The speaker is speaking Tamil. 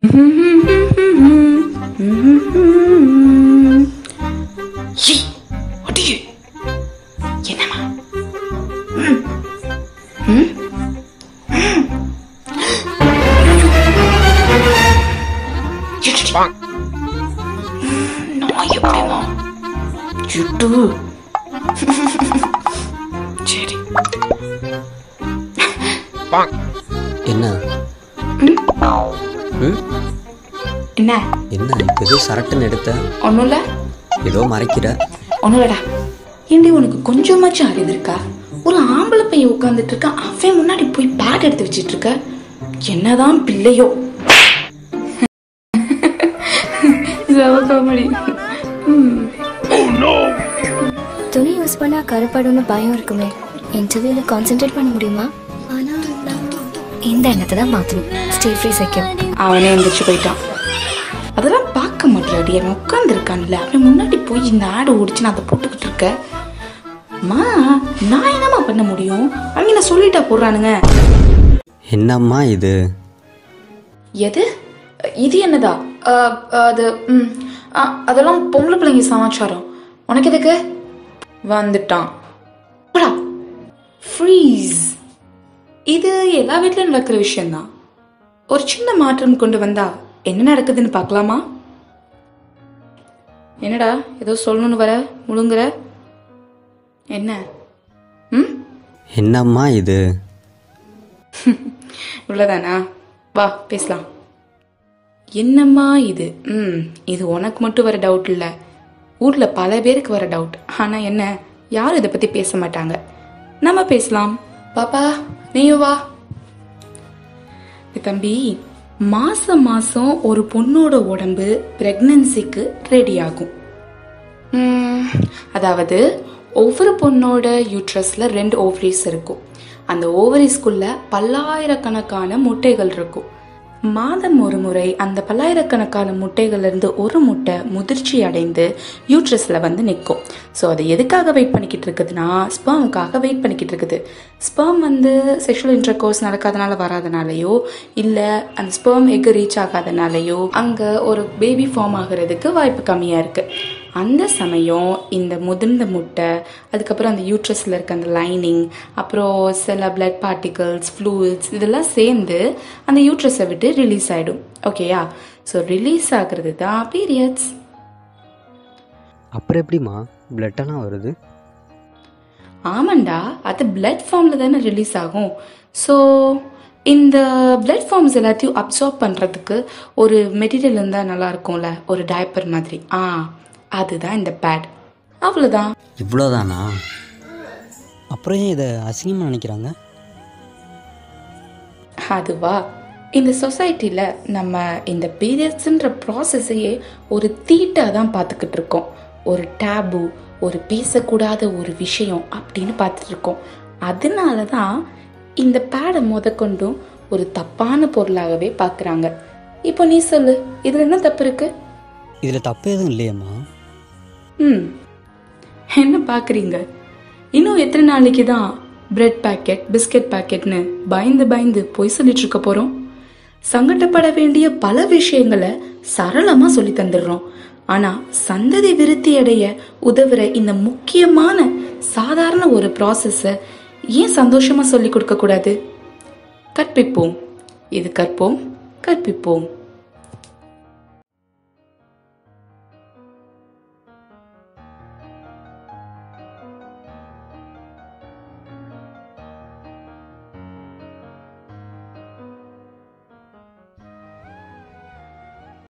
ஏய் ஒடியே என்னம்மா நான் எப்படிமா சுட்டு சரி என்ன ம் என்ன என்ன இப்போ ஏதோ சரட்டுன்னு எடுத்த ஒன்றும் இல்லை ஏதோ மறைக்கிற ஒன்றும் இல்லடா ஏண்டி உனக்கு கொஞ்சமாச்சும் அறிவு இருக்கா ஒரு ஆம்பளை பையன் உட்காந்துட்டு இருக்கான் அவன் முன்னாடி போய் பேட் எடுத்து வச்சிட்டு இருக்க என்னதான் பிள்ளையோ காமெடி துணி யூஸ் பண்ணா கருப்படும்னு பயம் இருக்குமே இன்டர்வியூல கான்சென்ட்ரேட் பண்ண முடியுமா ஆனா இந்த எண்ணத்தை தான் மாத்தணும் ஸ்டே ஃப்ரீ செக்யூர் அவனே எந்திரிச்சு போயிட்டான் அதெல்லாம் பார்க்க மாட்டியாடி அவன் உட்காந்துருக்கான்ல அவன் முன்னாடி போய் இந்த ஆடு ஓடிச்சு நான் அதை போட்டுக்கிட்டு இருக்க அம்மா நான் என்னம்மா பண்ண முடியும் அவங்க நான் சொல்லிட்டா போடுறானுங்க என்னம்மா இது எது இது என்னதா அஹ், அது ம், அ, அதெல்லாம் பொம்பளை பிள்ளைங்க சமாச்சாரம் உனக்கு எதுக்கு வந்துட்டான் போடா ஃப்ரீஸ் இது எல்லா வீட்லயும் நடக்கிற விஷயம்தான் ஒரு சின்ன மாற்றம் கொண்டு வந்தா என்ன நடக்குதுன்னு பார்க்கலாமா என்னடா ஏதோ சொல்லணும்னு வர முழுங்குற என்ன ம் என்னம்மா இது இவ்வளோதானா வா பேசலாம் என்னம்மா இது ம் இது உனக்கு மட்டும் வர டவுட் இல்லை ஊரில் பல பேருக்கு வர டவுட் ஆனால் என்ன யாரும் இதை பற்றி பேச மாட்டாங்க நம்ம பேசலாம் பாப்பா நீயும் வா தம்பி மாசம் மாசம் ஒரு பொண்ணோட உடம்பு பிரெக்னன்சிக்கு ரெடி ஆகும் ம், அதாவது ஒவ்வொரு பொண்ணோட யூட்ரஸ்ல ரெண்டு ஓவரிஸ் இருக்கும் அந்த ஓவரிஸ்குள்ள பல்லாயிரக்கணக்கான முட்டைகள் இருக்கும் மாதம் ஒரு முறை அந்த பல்லாயிரக்கணக்கான முட்டைகள்ல இருந்து ஒரு முட்டை முதிர்ச்சி அடைந்து யூட்ரஸ்ல வந்து நிற்கும் ஸோ அது எதுக்காக வெயிட் பண்ணிக்கிட்டு இருக்குதுன்னா ஸ்பெர்முக்காக வெயிட் பண்ணிக்கிட்டு இருக்குது ஸ்பெர்ம் வந்து செக்ஷுவல் இன்டர் கோர்ஸ் நடக்காதனால வராதனாலயோ இல்லை அந்த ஸ்பெர்ம் எக் ரீச் ஆகாதனாலயோ அங்கே ஒரு பேபி ஃபார்ம் ஆகிறதுக்கு வாய்ப்பு கம்மியாக இருக்குது அந்த சமயம் இந்த முதிர்ந்த முட்டை அதுக்கப்புறம் அந்த யூட்ரஸில் இருக்க அந்த லைனிங் அப்புறம் சில பிளட் பார்ட்டிகல்ஸ் ஃப்ளூயிட்ஸ் இதெல்லாம் சேர்ந்து அந்த யூட்ரஸை விட்டு ரிலீஸ் ஆகிடும் ஓகேயா ஸோ ரிலீஸ் ஆகுறது தான் பீரியட்ஸ் அப்புறம் எப்படிம்மா பிளட்டெல்லாம் வருது ஆமாண்டா அது பிளட் ஃபார்மில் தானே ரிலீஸ் ஆகும் ஸோ இந்த பிளட் ஃபார்ம்ஸ் எல்லாத்தையும் அப்சார்ப் பண்ணுறதுக்கு ஒரு மெட்டீரியல் இருந்தால் நல்லா இருக்கும்ல ஒரு டயப்பர் மாதிரி ஆ அதுதான் இந்த பேட் அவ்வளோதான் இவ்வளோதானா அப்புறம் ஏன் இதை அசிங்கமாக நினைக்கிறாங்க அதுவா இந்த சொசைட்டியில் நம்ம இந்த பீரியட்ஸுன்ற ப்ராசஸையே ஒரு தீட்டாக தான் பார்த்துக்கிட்டு இருக்கோம் ஒரு டேபு ஒரு பேசக்கூடாத ஒரு விஷயம் அப்படின்னு பார்த்துட்டு இருக்கோம் அதனால தான் இந்த பேடை முதற்கொண்டும் ஒரு தப்பான பொருளாகவே பார்க்குறாங்க இப்போ நீ சொல்லு இதில் என்ன தப்பு இருக்கு இதில் தப்பு எதுவும் இல்லையம்மா ம் என்ன பார்க்குறீங்க இன்னும் எத்தனை நாளைக்கு தான் பிரெட் பாக்கெட் பிஸ்கெட் பாக்கெட்னு பயந்து பயந்து பொய் சொல்லிட்டு இருக்க போகிறோம் சங்கடப்பட வேண்டிய பல விஷயங்களை சரளமாக சொல்லி தந்துடுறோம் ஆனால் சந்ததி விருத்தி அடைய உதவுற இந்த முக்கியமான சாதாரண ஒரு ப்ராசஸை ஏன் சந்தோஷமாக சொல்லி கொடுக்கக்கூடாது கற்பிப்போம் இது கற்போம் கற்பிப்போம்